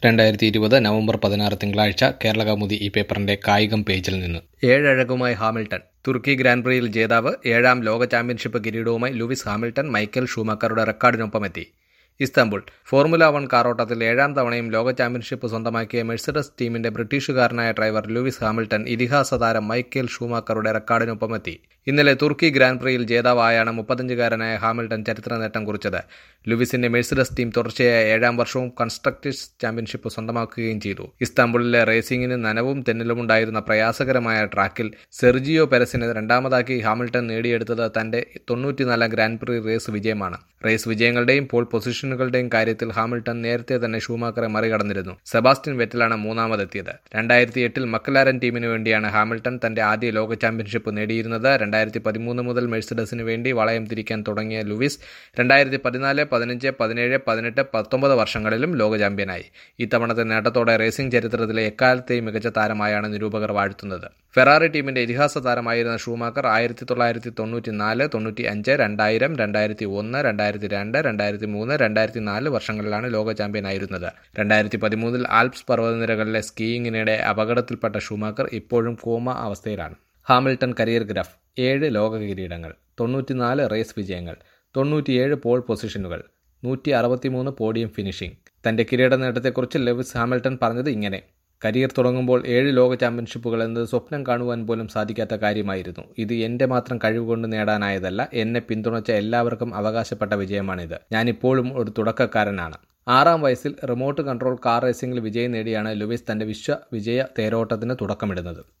രണ്ടായിരത്തി ഇരുപത് നവംബർ പതിനാറ് തിങ്കളാഴ്ച കേരള കൗമുദി ഈ പേപ്പറിന്റെ കായികം പേജിൽ നിന്ന് ഏഴഴകുമായി ഹാമിൽട്ടൺ തുർക്കി ഗ്രാൻഡ് പ്രിയിൽ ജേതാവ് ഏഴാം ലോക ചാമ്പ്യൻഷിപ്പ് കിരീടവുമായി ലൂവിസ് ഹാമിൽട്ടൺ മൈക്കൽ ഷൂമക്കറുടെ റെക്കോർഡിനൊപ്പമെത്തി ഇസ്താംബുൾ ഫോർമുല വൺ കാറോട്ടത്തിൽ ഏഴാം തവണയും ലോക ചാമ്പ്യൻഷിപ്പ് സ്വന്തമാക്കിയ മെഴ്സിഡസ് ടീമിന്റെ ബ്രിട്ടീഷുകാരനായ ഡ്രൈവർ ലൂവിസ് ഹാമിൽട്ടൺ ഇതിഹാസ താരം മൈക്കേൽ ഷൂമാക്കറുടെ റെക്കോർഡിനൊപ്പമെത്തി ഇന്നലെ തുർക്കി ഗ്രാൻഡ് പ്രിയിൽ ജേതാവായാണ് മുപ്പത്തഞ്ചുകാരനായ ഹാമിൽട്ടൺ ചരിത്ര നേട്ടം കുറിച്ചത് ലൂവിസിന്റെ മെഴ്സിഡസ് ടീം തുടർച്ചയായ ഏഴാം വർഷവും കൺസ്ട്രക്ടേഴ്സ് ചാമ്പ്യൻഷിപ്പ് സ്വന്തമാക്കുകയും ചെയ്തു ഇസ്താംബുളിലെ റേസിംഗിന് നനവും തെന്നലുമുണ്ടായിരുന്ന പ്രയാസകരമായ ട്രാക്കിൽ സെർജിയോ പെരസിനെ രണ്ടാമതാക്കി ഹാമിൽട്ടൺ നേടിയെടുത്തത് തന്റെ തൊണ്ണൂറ്റിനാലാം ഗ്രാൻഡ് പ്രി റേസ് വിജയമാണ് റേസ് വിജയങ്ങളുടെയും പോൾ പൊസിഷനുകളുടെയും കാര്യത്തിൽ ഹാമിൽട്ടൺ നേരത്തെ തന്നെ ഷൂമാക്കറെ മറികടന്നിരുന്നു സെബാസ്റ്റ്യൻ വെറ്റലാണ് മൂന്നാമതെത്തിയത് രണ്ടായിരത്തി എട്ടിൽ മക്ലാരൻ ടീമിന് വേണ്ടിയാണ് ഹാമിൽട്ടൺ തന്റെ ആദ്യ ലോക ചാമ്പ്യൻഷിപ്പ് നേടിയിരുന്നത് രണ്ടായിരത്തി പതിമൂന്ന് മുതൽ മെഴ്സിഡസിന് വേണ്ടി വളയം തിരിക്കാൻ തുടങ്ങിയ ലൂവിസ് രണ്ടായിരത്തി പതിനാല് പതിനഞ്ച് പതിനേഴ് പതിനെട്ട് പത്തൊമ്പത് വർഷങ്ങളിലും ലോക ചാമ്പ്യനായി ഇത്തവണത്തെ നേട്ടത്തോടെ റേസിംഗ് ചരിത്രത്തിലെ എക്കാലത്തെയും മികച്ച താരമായാണ് നിരൂപകർ വാഴ്ത്തുന്നത് ഫെറാറി ടീമിന്റെ ഇതിഹാസ താരമായിരുന്ന ഷൂമാക്കർ ആയിരത്തി തൊള്ളായിരത്തി തൊണ്ണൂറ്റി നാല് തൊണ്ണൂറ്റി അഞ്ച് രണ്ടായിരം രണ്ടായിരത്തി ഒന്ന് രണ്ടായിരത്തി രണ്ട് രണ്ടായിരത്തി മൂന്ന് രണ്ടായിരത്തി നാല് വർഷങ്ങളിലാണ് ലോക ചാമ്പ്യനായിരുന്നത് രണ്ടായിരത്തി പതിമൂന്നിൽ ആൽപ്സ് പർവ്വതനിരകളിലെ സ്കീയിങ്ങിനിടെ അപകടത്തിൽപ്പെട്ട ഷൂമാക്കർ ഇപ്പോഴും കോമ അവസ്ഥയിലാണ് ഹാമിൽട്ടൺ കരിയർ ഗ്രാഫ് ഏഴ് ലോക കിരീടങ്ങൾ തൊണ്ണൂറ്റിനാല് റേസ് വിജയങ്ങൾ തൊണ്ണൂറ്റിയേഴ് പോൾ പൊസിഷനുകൾ നൂറ്റി അറുപത്തിമൂന്ന് പോഡിയം ഫിനിഷിംഗ് തന്റെ കിരീട നേട്ടത്തെക്കുറിച്ച് ലെവിസ് ഹാമിൽട്ടൺ പറഞ്ഞത് ഇങ്ങനെ കരിയർ തുടങ്ങുമ്പോൾ ഏഴ് ലോക ചാമ്പ്യൻഷിപ്പുകൾ എന്നത് സ്വപ്നം കാണുവാൻ പോലും സാധിക്കാത്ത കാര്യമായിരുന്നു ഇത് എന്റെ മാത്രം കഴിവ് കൊണ്ട് നേടാനായതല്ല എന്നെ പിന്തുണച്ച എല്ലാവർക്കും അവകാശപ്പെട്ട വിജയമാണിത് ഞാനിപ്പോഴും ഒരു തുടക്കക്കാരനാണ് ആറാം വയസ്സിൽ റിമോട്ട് കൺട്രോൾ കാർ റേസിംഗിൽ വിജയം നേടിയാണ് ലുവിസ് തന്റെ വിശ്വ വിജയ തേരോട്ടത്തിന് തുടക്കമിടുന്നത്